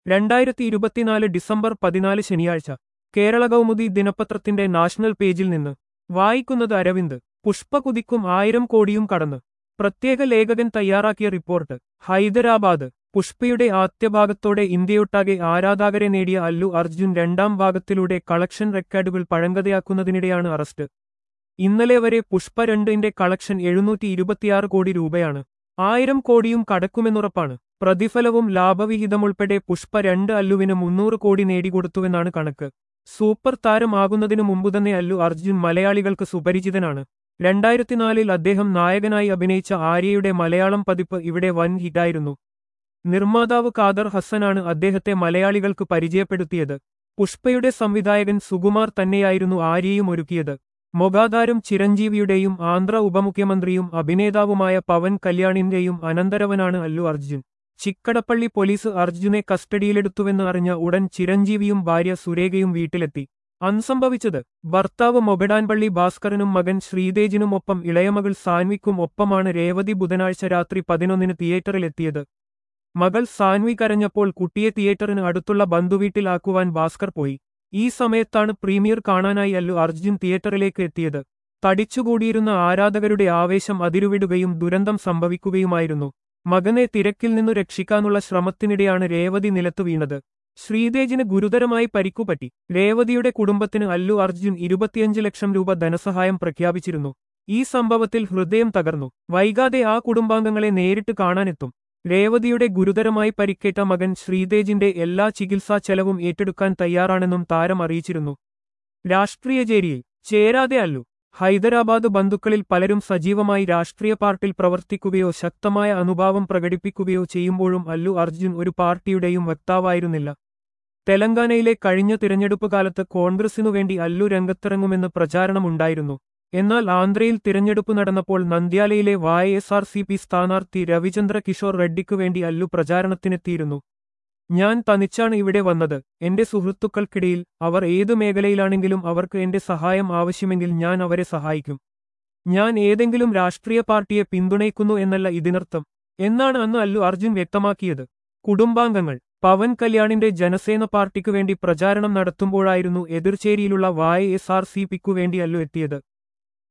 രണ്ടായിരത്തി ഇരുപത്തിനാല് ഡിസംബർ പതിനാല് ശനിയാഴ്ച കേരള കൗമുദി ദിനപത്രത്തിന്റെ നാഷണൽ പേജിൽ നിന്ന് വായിക്കുന്നത് അരവിന്ദ് പുഷ്പ കുതിക്കും ആയിരം കോടിയും കടന്ന് പ്രത്യേക ലേഖകൻ തയ്യാറാക്കിയ റിപ്പോർട്ട് ഹൈദരാബാദ് പുഷ്പയുടെ ആദ്യഭാഗത്തോടെ ഇന്ത്യയൊട്ടാകെ ആരാധകരെ നേടിയ അല്ലു അർജുൻ രണ്ടാം ഭാഗത്തിലൂടെ കളക്ഷൻ റെക്കോർഡുകൾ പഴങ്കതയാക്കുന്നതിനിടെയാണ് അറസ്റ്റ് ഇന്നലെ വരെ പുഷ്പ രണ്ടിന്റെ കളക്ഷൻ എഴുന്നൂറ്റി ഇരുപത്തിയാറ് കോടി രൂപയാണ് ആയിരം കോടിയും കടക്കുമെന്നുറപ്പാണ് പ്രതിഫലവും ലാഭവിഹിതമുൾപ്പെടെ പുഷ്പ രണ്ട് അല്ലുവിന് മുന്നൂറ് കോടി നേടിക്കൊടുത്തുവെന്നാണ് കണക്ക് സൂപ്പർ താരമാകുന്നതിനു മുമ്പുതന്നെ അല്ലു അർജുൻ മലയാളികൾക്ക് സുപരിചിതനാണ് രണ്ടായിരത്തിനാലിൽ അദ്ദേഹം നായകനായി അഭിനയിച്ച ആര്യയുടെ മലയാളം പതിപ്പ് ഇവിടെ വൻ ഹിറ്റായിരുന്നു നിർമ്മാതാവ് ഖാദർ ഹസനാണ് അദ്ദേഹത്തെ മലയാളികൾക്ക് പരിചയപ്പെടുത്തിയത് പുഷ്പയുടെ സംവിധായകൻ സുകുമാർ തന്നെയായിരുന്നു ആര്യയും ഒരുക്കിയത് മൊഗാദാരും ചിരഞ്ജീവിയുടെയും ആന്ധ്ര ഉപമുഖ്യമന്ത്രിയും അഭിനേതാവുമായ പവൻ കല്യാണിന്റെയും അനന്തരവനാണ് അല്ലു അർജുൻ ചിക്കടപ്പള്ളി പോലീസ് അർജുനെ കസ്റ്റഡിയിലെടുത്തുവെന്ന് അറിഞ്ഞ ഉടൻ ചിരഞ്ജീവിയും ഭാര്യ സുരേഖയും വീട്ടിലെത്തി അൻസംഭവിച്ചത് ഭർത്താവ് മൊബഡാൻപള്ളി ഭാസ്കരനും മകൻ ശ്രീതേജിനുമൊപ്പം ഇളയമകൾ സാൻവിക്കും ഒപ്പമാണ് രേവതി ബുധനാഴ്ച രാത്രി പതിനൊന്നിന് തിയേറ്ററിലെത്തിയത് മകൾ സാൻവി കരഞ്ഞപ്പോൾ കുട്ടിയെ തിയേറ്ററിന് അടുത്തുള്ള ബന്ധുവീട്ടിലാക്കുവാൻ ഭാസ്കർ പോയി ഈ സമയത്താണ് പ്രീമിയർ കാണാനായി അല്ലു അർജുൻ തിയേറ്ററിലേക്ക് എത്തിയത് തടിച്ചുകൂടിയിരുന്ന ആരാധകരുടെ ആവേശം അതിരുവിടുകയും ദുരന്തം സംഭവിക്കുകയുമായിരുന്നു മകനെ തിരക്കിൽ നിന്നു രക്ഷിക്കാനുള്ള ശ്രമത്തിനിടെയാണ് രേവതി നിലത്തു വീണത് ശ്രീതേജിന് ഗുരുതരമായി പരിക്കുപറ്റി രേവതിയുടെ കുടുംബത്തിന് അല്ലു അർജുൻ ഇരുപത്തിയഞ്ച് ലക്ഷം രൂപ ധനസഹായം പ്രഖ്യാപിച്ചിരുന്നു ഈ സംഭവത്തിൽ ഹൃദയം തകർന്നു വൈകാതെ ആ കുടുംബാംഗങ്ങളെ നേരിട്ട് കാണാനെത്തും രേവതിയുടെ ഗുരുതരമായി പരിക്കേറ്റ മകൻ ശ്രീതേജിന്റെ എല്ലാ ചികിത്സാ ചെലവും ഏറ്റെടുക്കാൻ തയ്യാറാണെന്നും താരം അറിയിച്ചിരുന്നു രാഷ്ട്രീയ ചേരിയിൽ ചേരാതെ അല്ലു ഹൈദരാബാദ് ബന്ധുക്കളിൽ പലരും സജീവമായി രാഷ്ട്രീയ പാർട്ടിയിൽ പ്രവർത്തിക്കുകയോ ശക്തമായ അനുഭാവം പ്രകടിപ്പിക്കുകയോ ചെയ്യുമ്പോഴും അല്ലു അർജുൻ ഒരു പാർട്ടിയുടെയും വക്താവായിരുന്നില്ല തെലങ്കാനയിലെ കഴിഞ്ഞ തിരഞ്ഞെടുപ്പ് കാലത്ത് കോൺഗ്രസിനുവേണ്ടി അല്ലു രംഗത്തിറങ്ങുമെന്ന് പ്രചാരണമുണ്ടായിരുന്നു എന്നാൽ ആന്ധ്രയിൽ തിരഞ്ഞെടുപ്പ് നടന്നപ്പോൾ നന്ദ്യാലയിലെ വായ എസ് ആർ സി പി സ്ഥാനാർത്ഥി രവിചന്ദ്ര കിഷോർ റെഡ്ഡിക്കു വേണ്ടി അല്ലു പ്രചാരണത്തിനെത്തിയിരുന്നു ഞാൻ തനിച്ചാണ് ഇവിടെ വന്നത് എന്റെ സുഹൃത്തുക്കൾക്കിടയിൽ അവർ ഏതു മേഖലയിലാണെങ്കിലും അവർക്ക് എന്റെ സഹായം ആവശ്യമെങ്കിൽ ഞാൻ അവരെ സഹായിക്കും ഞാൻ ഏതെങ്കിലും രാഷ്ട്രീയ പാർട്ടിയെ പിന്തുണയ്ക്കുന്നു എന്നല്ല ഇതിനർത്ഥം എന്നാണ് അന്ന് അല്ലു അർജുൻ വ്യക്തമാക്കിയത് കുടുംബാംഗങ്ങൾ പവൻ കല്യാണിന്റെ ജനസേന പാർട്ടിക്കു വേണ്ടി പ്രചാരണം നടത്തുമ്പോഴായിരുന്നു എതിർചേരിയിലുള്ള വായ എസ് ആർ സി പിക്കു വേണ്ടി അല്ലു എത്തിയത്